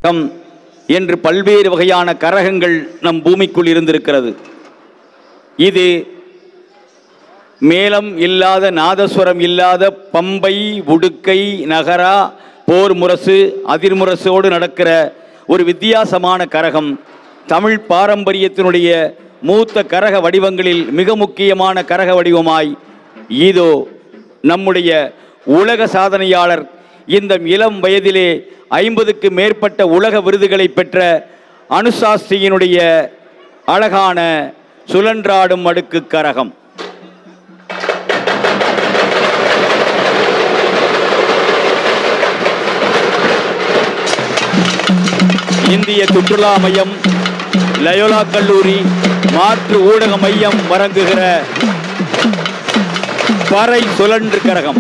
Come என்று பல்வேறு வகையான கரகங்கள் நம் பூமிக்குள் இருந்திருக்கிறது இது மேளம் இல்லாத நாதஸ்வரம் இல்லாத பம்பை உடுக்கை நகரா போர் முரசு அதிர்முரசோடு நடக்கிற ஒரு வித்தியாசமான கரகம் தமிழ் பாரம்பரியத்தினுடைய மூத்த கரக வடிவங்களில் மிக முக்கியமான கரக வடிவமாய் இதோ நம்முடைய உலக சாதனையாளர் இந்த இளம் வயதிலே ஐம்பதுக்கு மேற்பட்ட உலக விருதுகளை பெற்ற அனுசாஸ்தியினுடைய அழகான சுழன்றாடும் அடுக்கு கரகம் இந்திய சுற்றுலா மையம் லயோலா கல்லூரி மாற்று ஊடக மையம் வழங்குகிற பறை சுழன்று கரகம்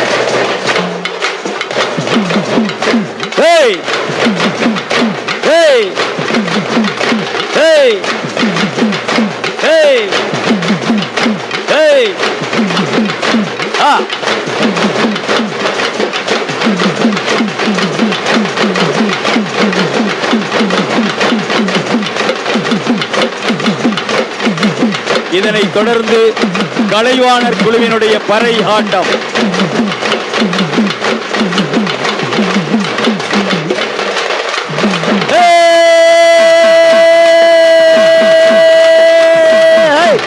hey hey hey hey hey ஆ இதனைத் தொடர்ந்து கலைவாணர் குழுவினுடைய பறை ஆட்டம் ஏய்!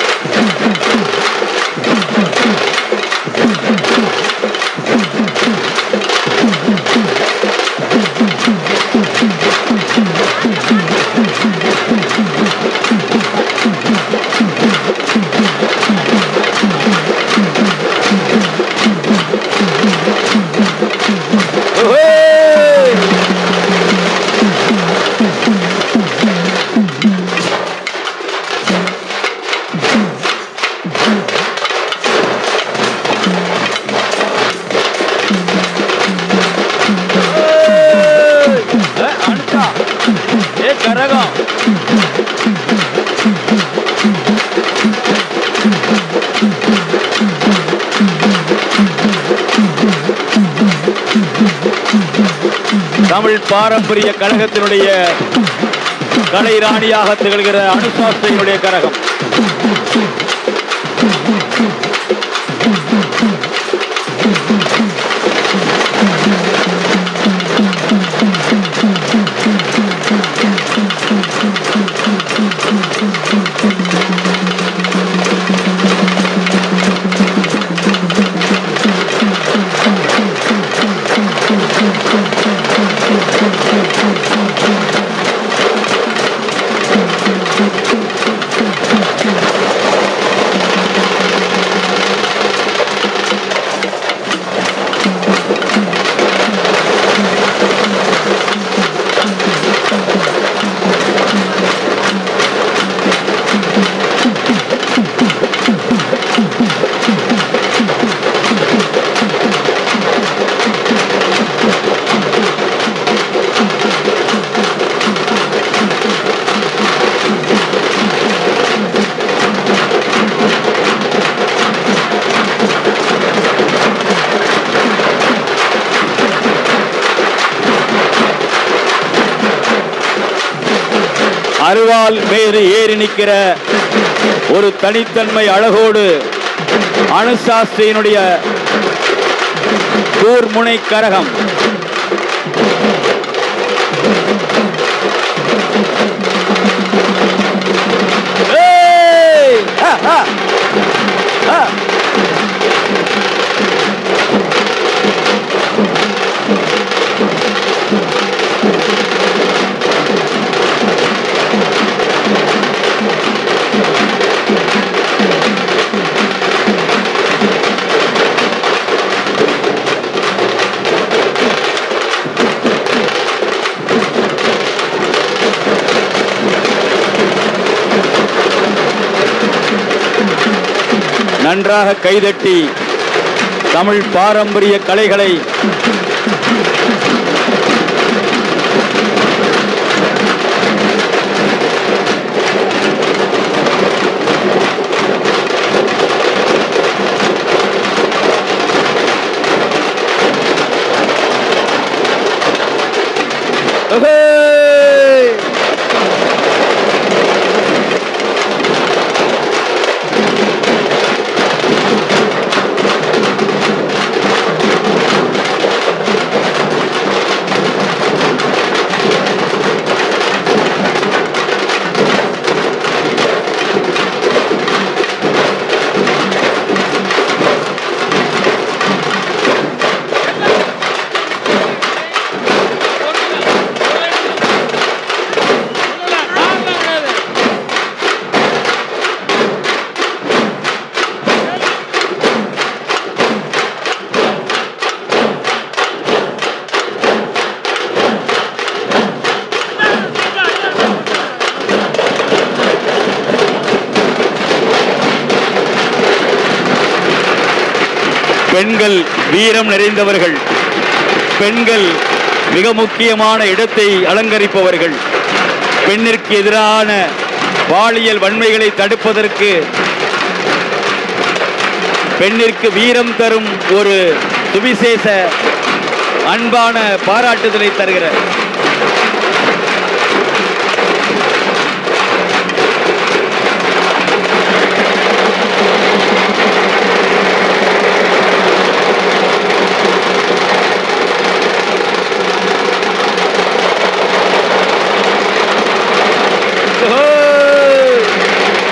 ஓஹே! ஏய்! ஏ, அனுஷா. ஏ, கரகம் தமிழ் பாரம்பரிய கழகத்தினுடைய கலை ராணியாக திகழ்கிற அனுசாஸ்திரியினுடைய கரகம் அருவால் வேறு ஏறி நிற்கிற ஒரு தனித்தன்மை அழகோடு அணுசாஸ்திரியினுடைய கூர்முனை கரகம் ஏய்! ஆ, ஆ, ஆ. நன்றாக கைதட்டி தமிழ் பாரம்பரிய கலைகளை ஓஹே! பெண்கள் வீரம் நிறைந்தவர்கள் பெண்கள் மிக முக்கியமான இடத்தை அலங்கரிப்பவர்கள் பெண்ணிற்கு எதிரான பாலியல் வன்மைகளை தடுப்பதற்கு பெண்ணிற்கு வீரம் தரும் ஒரு சுவிசேஷ அன்பான பாராட்டுதலை தருகிற ஓஹோ!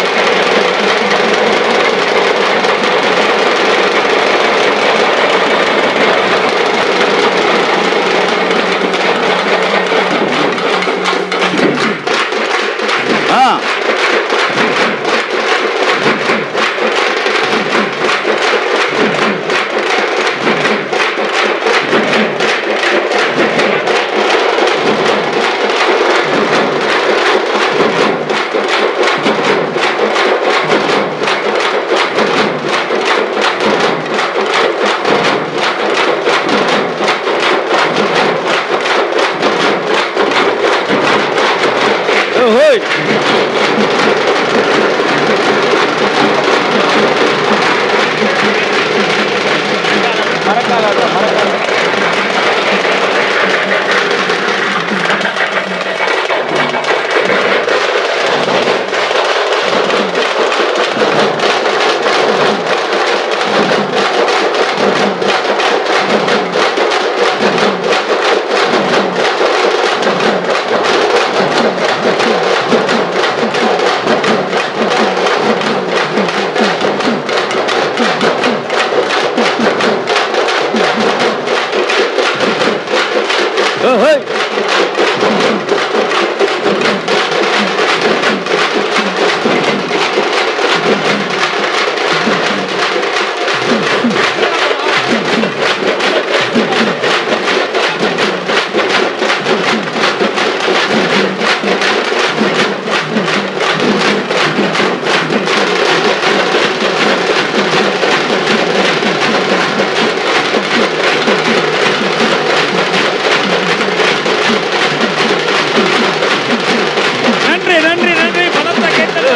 ஆ ஓஹோய்! ஓஹோய்! நன்றி நன்றி நன்றி பலத்த கேட்டது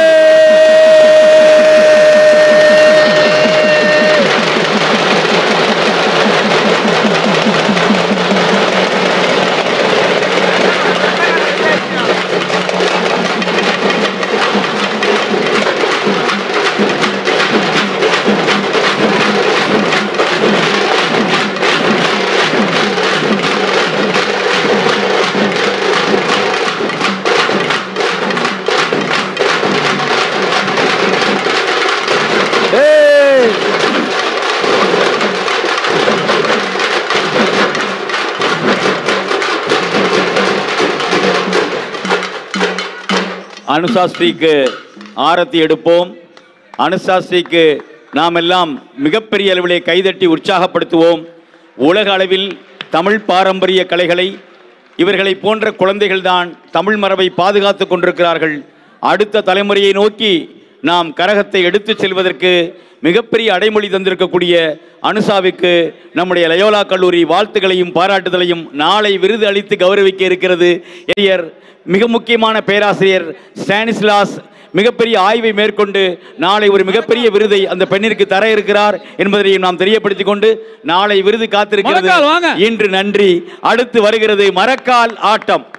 ஏய்! அனுசாஸ்திரிக்கு ஆரத்தி எடுப்போம் அனுசாஸ்திரிக்கு நாம் எல்லாம் மிகப்பெரிய அளவிலே கைதட்டி உற்சாகப்படுத்துவோம் உலக அளவில் தமிழ் பாரம்பரிய கலைகளை இவர்களை போன்ற குழந்தைகள்தான் தமிழ் மரபை பாதுகாத்துக் கொண்டிருக்கிறார்கள் அடுத்த தலைமுறையை நோக்கி நாம் கரகத்தை எடுத்துச் செல்வதற்கு மிகப்பெரிய அடைமொழி தந்திருக்கக்கூடிய அனுசாவுக்கு நம்முடைய லயோலா கல்லூரி வாழ்த்துக்களையும் பாராட்டுதலையும் நாளை விருது அளித்து கௌரவிக்க இருக்கிறது எரியர் மிக முக்கியமான பேராசிரியர் ஸ்டானிஸ்லாஸ் மிகப்பெரிய ஆய்வை மேற்கொண்டு நாளை ஒரு மிகப்பெரிய விருதை அந்த பெண்ணிற்கு தர இருக்கிறார் என்பதையும் நாம் தெரியப்படுத்திக் கொண்டு நாளை விருது காத்திருக்கிறது மரக்கால் வாங்க. இன்று நன்றி அடுத்து வருகிறது மரக்கால் ஆட்டம்